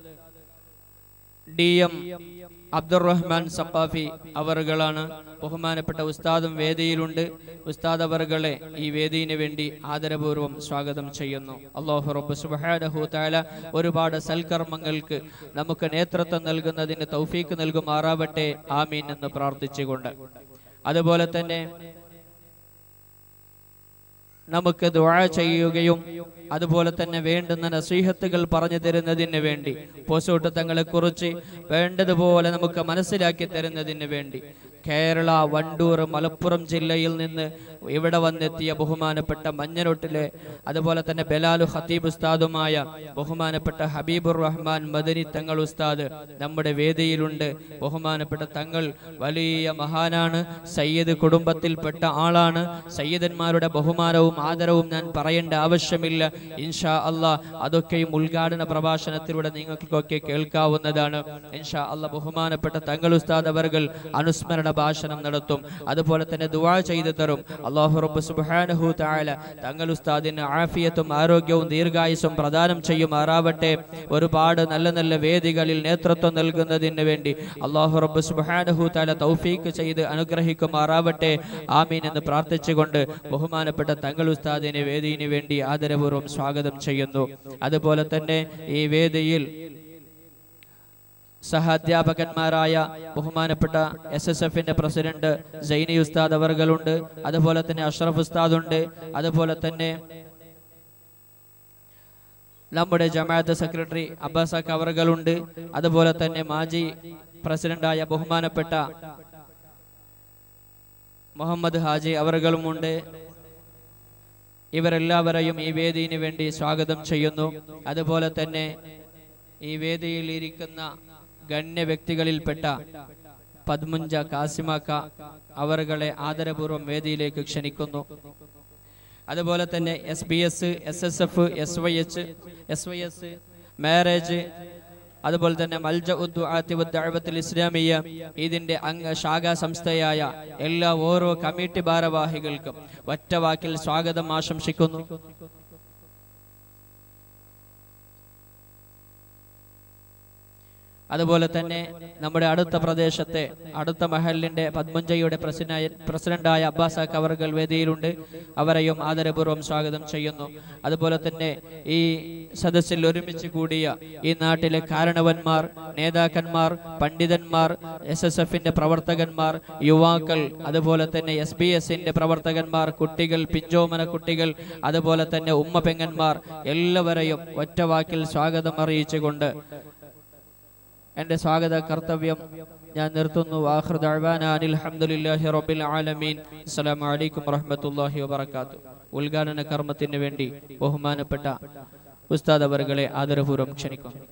D: ഡി എം അബ്ദുറഹ്മാൻ സപ്പാഫി അവറുകളാണ് ബഹുമാനപ്പെട്ട ഉസ്താദും വേദിയിലുണ്ട് ഉസ്താദ് അവറുകളെ ഈ വേദിയിന് വേണ്ടി ആദരപൂർവ്വം സ്വാഗതം ചെയ്യുന്നു അള്ളാഹു റബ്ബ് സുബ്ഹാനഹു തആല ഒരുപാട് സൽക്കർമ്മങ്ങൾക്ക് നമുക്ക് നേതൃത്വം നൽകുന്നതിന് തൗഫീക്ക് നൽകുമാറാവട്ടെ ആമീൻ എന്ന് പ്രാർത്ഥിച്ചുകൊണ്ട് അതുപോലെ തന്നെ നമുക്ക് ദുആ ചെയ്യുകയും അതുപോലെ തന്നെ വേണ്ടുന്ന നസീഹത്തുകൾ പറഞ്ഞു തരുന്നതിന് വേണ്ടി പോസോട്ട് തങ്ങളെ കുറിച്ച് വേണ്ടതുപോലെ നമുക്ക് മനസ്സിലാക്കി തരുന്നതിന് വേണ്ടി കേരള വണ്ടൂർ മലപ്പുറം ജില്ലയിൽ നിന്ന് ഇവിടെ വന്നെത്തിയ ബഹുമാനപ്പെട്ട മഞ്ഞനൊട്ടിലെ അതുപോലെ തന്നെ ബലാലു ഖത്തീബ് ഉസ്താദുമായ ബഹുമാനപ്പെട്ട ഹബീബുർ റഹ്മാൻ മദനി തങ്ങൾ ഉസ്താദ് നമ്മുടെ വേദിയിലുണ്ട് ബഹുമാനപ്പെട്ട തങ്ങൾ വലിയ മഹാനാണ് സയ്യിദ് കുടുംബത്തിൽപ്പെട്ട ആളാണ് സയ്യിദന്മാരുടെ ബഹുമാനവും ആദരവും ഞാൻ പറയേണ്ട ആവശ്യമില്ല ഇൻഷാ അള്ളാ അതൊക്കെയും ഉദ്ഘാടന പ്രഭാഷണത്തിലൂടെ നിങ്ങൾക്കൊക്കെ കേൾക്കാവുന്നതാണ് ഇൻഷാ അള്ളാ ബഹുമാനപ്പെട്ട തങ്ങൾ ഉസ്താദ് അവർകൾ അനുസ്മരണ ഭാഷണം നടത്തും അതുപോലെ തന്നെ ദുആ ചെയ്തു തരും അള്ളാഹു റബ്ബ് സുബ്ഹാനഹു തആല തങ്ങൾ ഉസ്താദിന് ആഫിയത്തും ആരോഗ്യവും ദീർഘായുസും പ്രദാനം ചെയ്യുമാറാവട്ടെ ഒരുപാട് നല്ല നല്ല വേദികളിൽ നേതൃത്വം നൽകുന്നതിന് വേണ്ടി അള്ളാഹു റബ്ബ് സുബ്ഹാനഹു തആല തൗഫീക്ക് ചെയ്ത് അനുഗ്രഹിക്കുമാറാവട്ടെ ആമീൻ എന്ന് പ്രാർത്ഥിച്ചുകൊണ്ട് ബഹുമാനപ്പെട്ട തങ്ങൾ ഉസ്താദിനെ വേദിയിന് വേണ്ടി ആദരപൂർവ്വം സ്വാഗതം ചെയ്യുന്നു അതുപോലെ തന്നെ ഈ വേദിയിൽ സഹാധ്യാപകന്മാരായ ബഹുമാനപ്പെട്ട എസ് എസ് എഫിന്റെ പ്രസിഡന്റ് സൈനി ഉസ്താദ് അവർകളുണ്ട് അതുപോലെ തന്നെ അഷ്റഫ് ഉസ്താദ് ഉണ്ട് അതുപോലെ തന്നെ നമ്മുടെ ജമാഅത്ത് സെക്രട്ടറി അബ്ബാസ കവറുകളുണ്ട് അതുപോലെ തന്നെ മാജി പ്രസിഡന്റായ ബഹുമാനപ്പെട്ട മുഹമ്മദ് ഹാജി അവറുകളുമുണ്ട് ഇവരെല്ലാവരെയും ഈ വേദിയിന് വേണ്ടി സ്വാഗതം ചെയ്യുന്നു അതുപോലെ തന്നെ ഈ വേദിയിൽ ഇരിക്കുന്ന ഗണ്യ വ്യക്തികളിൽപ്പെട്ട പദ്മുഞ്ച കാസിമാക്ക അവറുകളെ ആദരപൂർവ്വം വേദിയിലേക്ക് ക്ഷണിക്കുന്നു അതുപോലെ തന്നെ S B S S S F S Y H S Y S marriage അതുപോലെ തന്നെ മൽജ ഉദ്ദുൽ ഇസ്ലാമിയ ഇതിന്റെ അംഗ ശാഖാ സംസ്ഥയായ എല്ലാ ഓരോ കമ്മിറ്റി ഭാരവാഹികൾക്കും ഒറ്റ വാക്കിൽ സ്വാഗതം ആശംസിക്കുന്നു അതുപോലെ തന്നെ നമ്മുടെ അടുത്ത പ്രദേശത്തെ അടുത്ത മഹലിന്റെ പത്മഞ്ചയുടെ പ്രസിഡന്റായ പ്രസിഡന്റായ അബ്ബാസ കവറുകൾ വേദിയിലുണ്ട് അവരെയും ആദരപൂർവ്വം സ്വാഗതം ചെയ്യുന്നു അതുപോലെ തന്നെ ഈ സദസ്സിൽ ഒരുമിച്ച് കൂടിയ ഈ നാട്ടിലെ കാരണവന്മാർ നേതാക്കന്മാർ പണ്ഡിതന്മാർ എസ് എസ് എഫിന്റെ പ്രവർത്തകന്മാർ യുവാക്കൾ അതുപോലെ തന്നെ എസ് ബി എസിന്റെ പ്രവർത്തകന്മാർ കുട്ടികൾ പിഞ്ചോമന കുട്ടികൾ അതുപോലെ തന്നെ ഉമ്മ പെങ്ങന്മാർ എല്ലാവരെയും ഒറ്റ വാക്കിൽ സ്വാഗതം അറിയിച്ചുകൊണ്ട് എന്റെ സ്വാഗത കർത്തവ്യം ഞാൻ നിർത്തുന്നു ആഖിർ ദഅ്വാനാ അനിൽ ഹംദുലില്ലാഹി റബ്ബിൽ ആലമീൻ അസ്സലാമു അലൈക്കും വറഹ്മത്തുള്ളാഹി വബറകാത്തു ഉദ്ഘാടന കർമ്മത്തിന് വേണ്ടി ബഹുമാനപ്പെട്ട ഉസ്താദ് അവറുകളെ ആദരപൂർവ്വം ക്ഷണിക്കുന്നു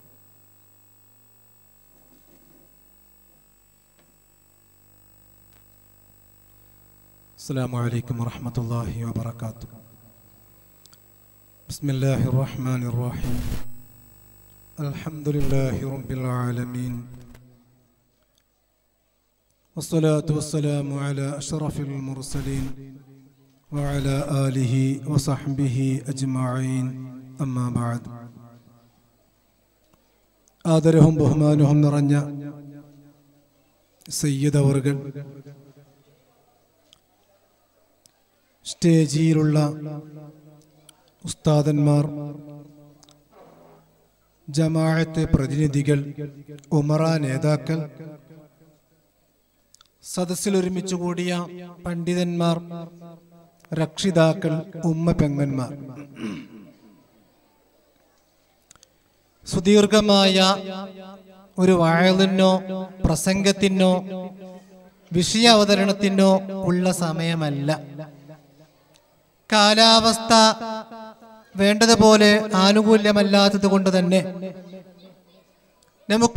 C: السلام عليكم ورحمة الله وبركاته بسم الله الرحمن الرحيم الحمد لله رب العالمين والصلاة والسلام على أشرف المرسلين وعلى آله وصحبه أجمعين أما بعد ആദരവും ബഹുമാനവും നിറഞ്ഞ സയ്യിദ് അവർകൾ സ്റ്റേജിയിലുള്ള ഉസ്താദന്മാർ ജമാഅത്ത് പ്രതിനിധികൾ ഉമറ നേതാക്കൾ സദസ്സിൽ ഒരുമിച്ച് കൂടിയ പണ്ഡിതന്മാർ രക്ഷിതാക്കൾ ഉമ്മ പെങ്ങന്മാർ സുദീർഘമായ ഒരു വാഴലിനോ പ്രസംഗത്തിനോ വിഷയ അവതരണത്തിനോ ഉള്ള സമയമല്ല കാലാവസ്ഥ വേണ്ടതുപോലെ ആനുകൂല്യമല്ലാത്തത് കൊണ്ട് തന്നെ നമുക്ക്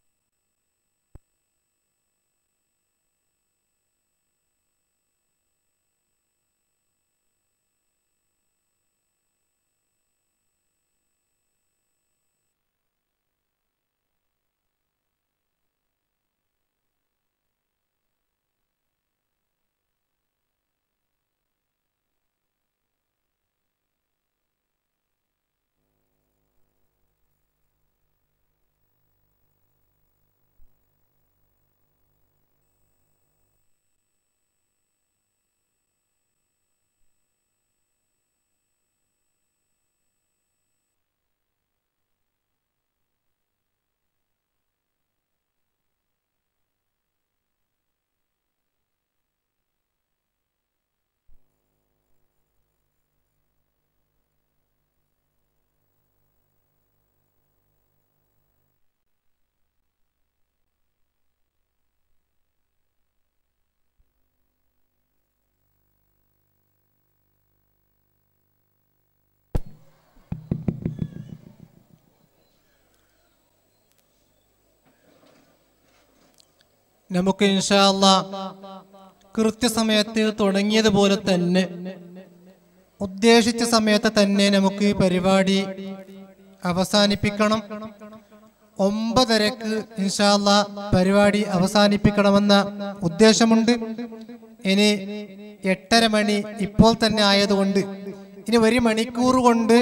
C: നമുക്ക് ഇൻഷാല്ല കൃത്യസമയത്ത് തുടങ്ങിയതുപോലെ തന്നെ ഉദ്ദേശിച്ച സമയത്ത് തന്നെ നമുക്ക് ഈ പരിപാടി അവസാനിപ്പിക്കണം ഒമ്പതരക്ക് ഇൻഷാല്ല പരിപാടി അവസാനിപ്പിക്കണമെന്ന ഉദ്ദേശമുണ്ട് ഇനി എട്ടര മണി ഇപ്പോൾ തന്നെ ആയതുകൊണ്ട് ഇനി ഒരു മണിക്കൂർ കൊണ്ട്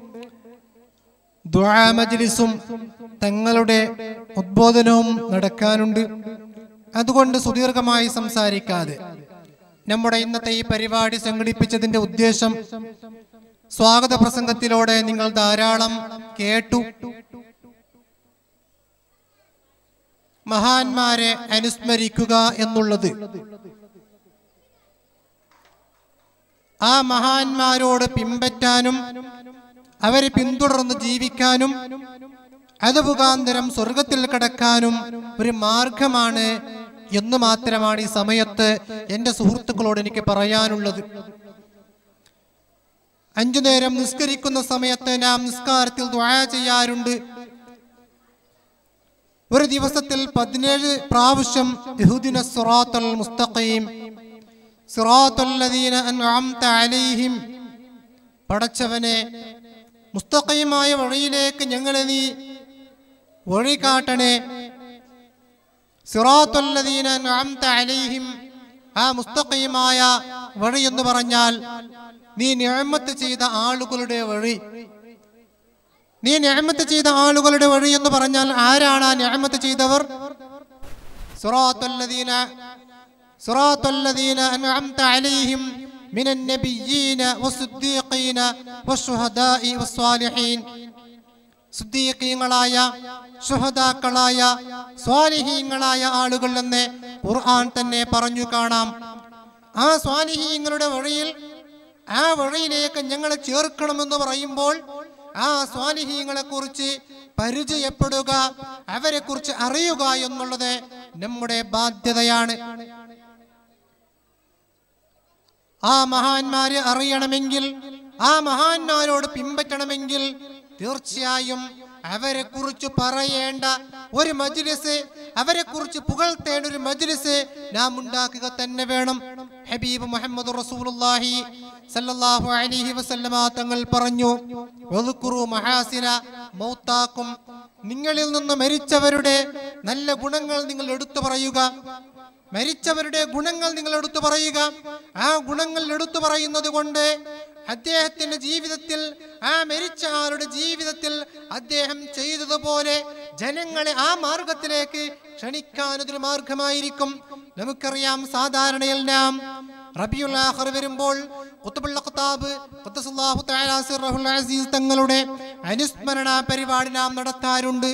C: ദുആ മജ്ലിസും തങ്ങളുടെ ഉദ്ബോധനവും നടക്കാനുണ്ട് അതുകൊണ്ട് സുദീർഘമായി സംസാരിക്കാതെ നമ്മുടെ ഇന്നത്തെ ഈ പരിപാടി സംഘടിപ്പിച്ചതിന്റെ ഉദ്ദേശം സ്വാഗത പ്രസംഗത്തിലൂടെ നിങ്ങൾ ധാരാളം കേട്ടു മഹാന്മാരെ അനുസ്മരിക്കുക എന്നുള്ളത് ആ മഹാന്മാരോട് പിമ്പറ്റാനും അവരെ പിന്തുടർന്ന് ജീവിക്കാനും അത് മുഖാന്തരം സ്വർഗത്തിൽ കടക്കാനും ഒരു മാർഗമാണ് എന്ന് മാത്രമാണ് ഈ സമയത്ത് എൻ്റെ സുഹൃത്തുക്കളോട് എനിക്ക് പറയാനുള്ളത് അഞ്ചു നേരം നിസ്കരിക്കുന്ന സമയത്ത് നാം നിസ്കാരത്തിൽ ദ്വാ ചെയ്യാറുണ്ട് ഒരു ദിവസത്തിൽ പതിനേഴ് പ്രാവശ്യം യഹുദിന സിറാത്തുൽ മുസ്തഖീം സിറാത്തുൽ ലദീന അൻഅംത അലൈഹിം പടച്ചവനെ മുസ്തഖീമായ വഴിയിലേക്ക് ഞങ്ങളെ നീ വഴി കാട്ടണേ സിറാത്തുൽ ലദീന അൻഅംത അലൈഹിം ആ മുസ്തഖീമായ വഴി എന്ന് പറഞ്ഞാൽ നീ നിഅമത്ത് ചെയ്ത ആളുകളുടെ വഴി നീ നിഅമത്ത് ചെയ്ത ആളുകളുടെ വഴി എന്ന് പറഞ്ഞാൽ ആരാണ് ആ നിഅമത്ത് ചെയ്തവർ സിറാത്തുൽ ലദീന സിറാത്തുൽ ലദീന അൻഅംത അലൈഹിം من النبيين والصديقين والشهداء والصالحين സുദ്ദീഖീങ്ങളായ ശുഹദാക്കളായ സ്വാലിഹീങ്ങളായ ആളുകൾ എന്ന് ഖുർആൻ തന്നെ പറഞ്ഞു കാണാം ആ സ്വാലിഹീങ്ങളുടെ വഴിയിൽ ആ വഴിയിലേക്ക് ഞങ്ങളെ ചേർക്കണമെന്ന് പറയുമ്പോൾ ആ സ്വാലിഹീങ്ങളെ കുറിച്ച് പരിചയപ്പെടുക അവരെ കുറിച്ച് അറിയുക എന്നുള്ളത് നമ്മുടെ ബാധ്യതയാണ് ആ മഹാന്മാരെ അറിയണമെങ്കിൽ ആ മഹാന്മാരോട് പിമ്പറ്റണമെങ്കിൽ തീർച്ചയായും അവരെ കുറിച്ച് പറയേണ്ട ഒരു മജ്ലിസ് അവരെ കുറിച്ച് പുകഴ്ത്തേണ്ട ഒരു മജ്ലിസ് നാം ഉണ്ടാക്കുക തന്നെ വേണം ഹബീബ് മുഹമ്മദ് റസൂലുള്ളാഹി സല്ലല്ലാഹു അലൈഹി വസല്ലമ തങ്ങൾ പറഞ്ഞു വദ്കുറു മഹാസിന മൗത്താക്കും നിങ്ങളിൽ നിന്ന് മരിച്ചവരുടെ നല്ല ഗുണങ്ങൾ നിങ്ങൾ എടുത്തു പറയുക മരിച്ചവരുടെ ഗുണങ്ങൾ നിങ്ങൾ എടുത്തു പറയുക ആ ഗുണങ്ങൾ എടുത്തു പറയുന്നത് കൊണ്ട് അദ്ദേഹത്തിന്റെ ജീവിതത്തിൽ ആ മരിച്ച ആളുടെ ജീവിതത്തിൽ അദ്ദേഹം ചെയ്തതുപോലെ ജനങ്ങളെ ആ മാർഗത്തിലേക്ക് ക്ഷണിക്കാൻ അതൊരു മാർഗമായിരിക്കും നമുക്കറിയാം സാധാരണയിൽ നാം റബിയുൽ ആഖിർ വരുമ്പോൾ ഖുത്ബുൽ ഖത്താബ് ഖദ്ദസല്ലാഹു തആല സിർറഹുൽ അസീസ് തങ്ങളുടെ അനുസ്മരണ പരിപാടി നാം നടത്താറുണ്ട്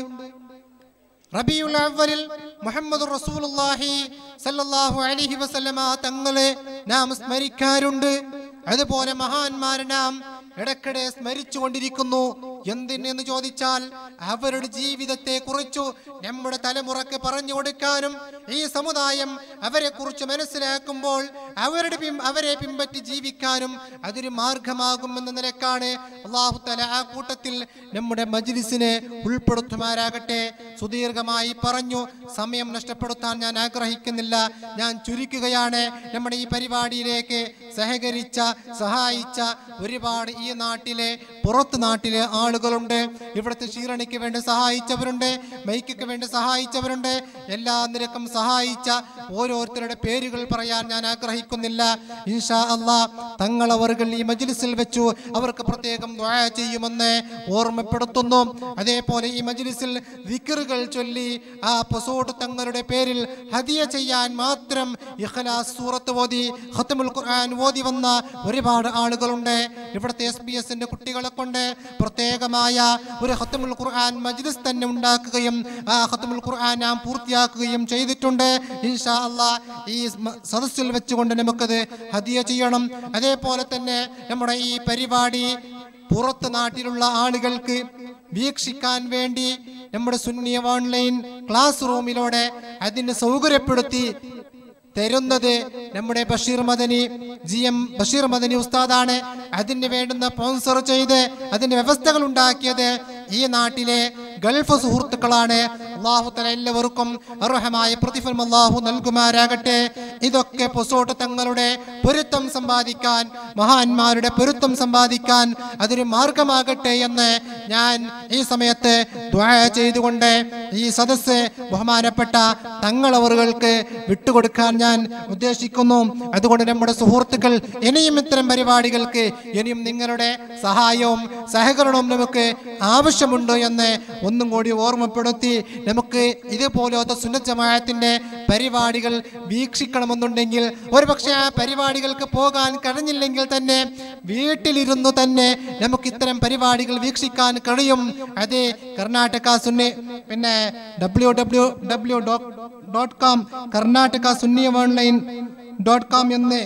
C: റബിയുൽ അവലിൽ മുഹമ്മദ് റസൂലുള്ളാഹി സല്ലല്ലാഹു അലൈഹി വസല്ലമ തങ്ങളെ നാം സ്മരിക്കാറുണ്ട് അതുപോലെ മഹാന്മാരെ നാം ഇടയ്ക്കിടെ സ്മരിച്ചുകൊണ്ടിരിക്കുന്നു എന്തിനെന്ന് ചോദിച്ചാൽ അവരുടെ ജീവിതത്തെ കുറിച്ചു നമ്മുടെ തലമുറക്ക് പറഞ്ഞു കൊടുക്കാനും ഈ സമുദായം അവരെ കുറിച്ച് മനസ്സിലാക്കുമ്പോൾ അവരുടെ പിം- അവരെ പിൻപറ്റി ജീവിക്കാനും അതൊരു മാർഗമാകുമെന്ന നിലക്കാണ് അള്ളാഹു തല ആ കൂട്ടത്തിൽ നമ്മുടെ മജ്ലിസിനെ ഉൾപ്പെടുത്തുമാരാകട്ടെ സുദീർഘമായി പറഞ്ഞു സമയം നഷ്ടപ്പെടുത്താൻ ഞാൻ ആഗ്രഹിക്കുന്നില്ല ഞാൻ ചുരുക്കുകയാണ് നമ്മുടെ ഈ പരിപാടിയിലേക്ക് സഹകരിച്ച സഹായിച്ച ഒരുപാട് ഈ നാട്ടിലെ പുറത്ത് നാട്ടിലെ ആളുകളുണ്ട് ഇവിടുത്തെ ക്ഷീരണിക്ക് വേണ്ടി സഹായിച്ചവരുണ്ട് മൈക്കിക്ക് വേണ്ടി സഹായിച്ചവരുണ്ട് എല്ലാ നിരക്കും സഹായിച്ച ഓരോരുത്തരുടെ പേരുകൾ പറയാൻ ഞാൻ ആഗ്രഹിക്കുന്നില്ല ഇൻഷാ അള്ളാ തങ്ങളവർകൾ ഈ മജ്ലിസിൽ വെച്ചു അവർക്ക് പ്രത്യേകം ദ്വാ ചെയ്യുമെന്ന് ഓർമ്മപ്പെടുത്തുന്നു അതേപോലെ ഈ മജ്ലിസിൽ വിക്കറുകൾ ചൊല്ലി ആ പൊസോട്ട് തങ്ങളുടെ പേരിൽ ഹദിയ ചെയ്യാൻ മാത്രം ഇഖ്ലാസ് സൂറത്ത് ഓതി ഖത്മുൽ ഖുർആൻ ഓതി വന്ന ഒരുപാട് ആളുകളുണ്ട് ഇവിടുത്തെ എസ് ബി എസിന്റെ കുട്ടികളെ കൊണ്ട് പ്രത്യേകമായ ഒരു ഖത്മുൽ ഖുർആൻ മജ്ലിസ് തന്നെ ഉണ്ടാക്കുകയും ആ ഖത്മുൽ ഖുർആൻ നാം പൂർത്തിയാക്കുകയും ചെയ്തിട്ടുണ്ട് ഇൻഷാ അള്ളാ ഈ സ്മ- സദസ്സിൽ വെച്ചുകൊണ്ട് നമുക്കത് ഹദിയ ചെയ്യണം അതേപോലെ തന്നെ നമ്മുടെ ഈ പരിപാടി പുറത്ത് നാട്ടിലുള്ള ആളുകൾക്ക് വീക്ഷിക്കാൻ വേണ്ടി നമ്മുടെ സുന്നി ഓൺലൈൻ ക്ലാസ് റൂമിലൂടെ അതിന് സൗകര്യപ്പെടുത്തി തരുന്നത് നമ്മുടെ ബഷീർ മദനി ജി എം ബഷീർ മദനി ഉസ്താദാണ് അതിന് വേണ്ടുന്ന സ്പോൺസർ ചെയ്ത് അതിന്റെ വ്യവസ്ഥകൾ ഉണ്ടാക്കിയത് ഈ നാട്ടിലെ ഗൾഫ് സുഹൃത്തുക്കളാണ് അള്ളാഹു തല എല്ലാവർക്കും അർഹമായ പ്രതിഫലം അള്ളാഹു നൽകുമാരാകട്ടെ ഇതൊക്കെ പൊസോട്ട് തങ്ങളുടെ പൊരുത്തം സമ്പാദിക്കാൻ മഹാന്മാരുടെ പൊരുത്തം സമ്പാദിക്കാൻ അതൊരു മാർഗമാകട്ടെ എന്ന് ഞാൻ ഈ സമയത്ത് ദ്വാ ചെയ്തുകൊണ്ട് ഈ സദസ്സ് ബഹുമാനപ്പെട്ട തങ്ങളവറുകൾക്ക് വിട്ടുകൊടുക്കാൻ ഞാൻ ഉദ്ദേശിക്കുന്നു അതുകൊണ്ട് നമ്മുടെ സുഹൃത്തുക്കൾ ഇനിയും ഇത്തരം പരിപാടികൾക്ക് ഇനിയും നിങ്ങളുടെ സഹായവും സഹകരണവും നമുക്ക് ആവശ്യമുണ്ട് എന്ന് ഒന്നും കൂടി ഓർമ്മപ്പെടുത്തി നമുക്ക് ഇതുപോലത്തെ സുന്നജമായത്തിന്റെ പരിപാടികൾ വീക്ഷിക്കണമെന്നുണ്ടെങ്കിൽ ഒരുപക്ഷെ ആ പരിപാടികൾക്ക് പോകാൻ കഴിഞ്ഞില്ലെങ്കിൽ തന്നെ വീട്ടിലിരുന്നു തന്നെ നമുക്ക് ഇത്തരം പരിപാടികൾ വീക്ഷിക്കാൻ കഴിയും അത് കർണാടക സുന്നി പിന്നെ W W W dot com Karnataka Sunni online dot com എന്ന്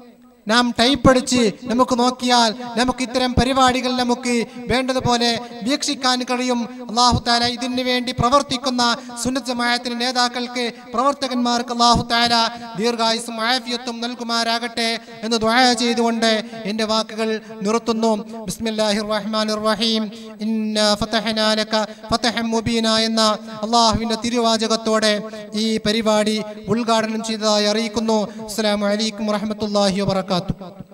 C: നാം ടൈപ്പ് അടിച്ച് നമുക്ക് നോക്കിയാൽ നമുക്ക് ഇത്തരം പരിപാടികൾ നമുക്ക് വേണ്ടതുപോലെ വീക്ഷിക്കാൻ കഴിയും അള്ളാഹു താല ഇതിനു വേണ്ടി പ്രവർത്തിക്കുന്ന സുന്നജമായത്തിന് നേതാക്കൾക്ക് പ്രവർത്തകന്മാർക്ക് അള്ളാഹു താല ദീർഘായുസും ആഫിയത്തും നൽകുമാരാകട്ടെ എന്ന് ദ്വാ ചെയ്തുകൊണ്ട് എൻ്റെ വാക്കുകൾ നിർത്തുന്നു ബിസ്മില്ലാഹിർ റഹ്മാനിർ റഹീം ഇന്ന ഫതഹനാ ലക ഫതഹൻ മുബീന എന്ന അള്ളാഹുവിൻ്റെ തിരുവാചകത്തോടെ ഈ പരിപാടി ഉദ്ഘാടനം ചെയ്തതായി അറിയിക്കുന്നു അസ്സലാമു അലൈക്കും വറഹ്മത്തുള്ളാഹി വബറകാതുഹു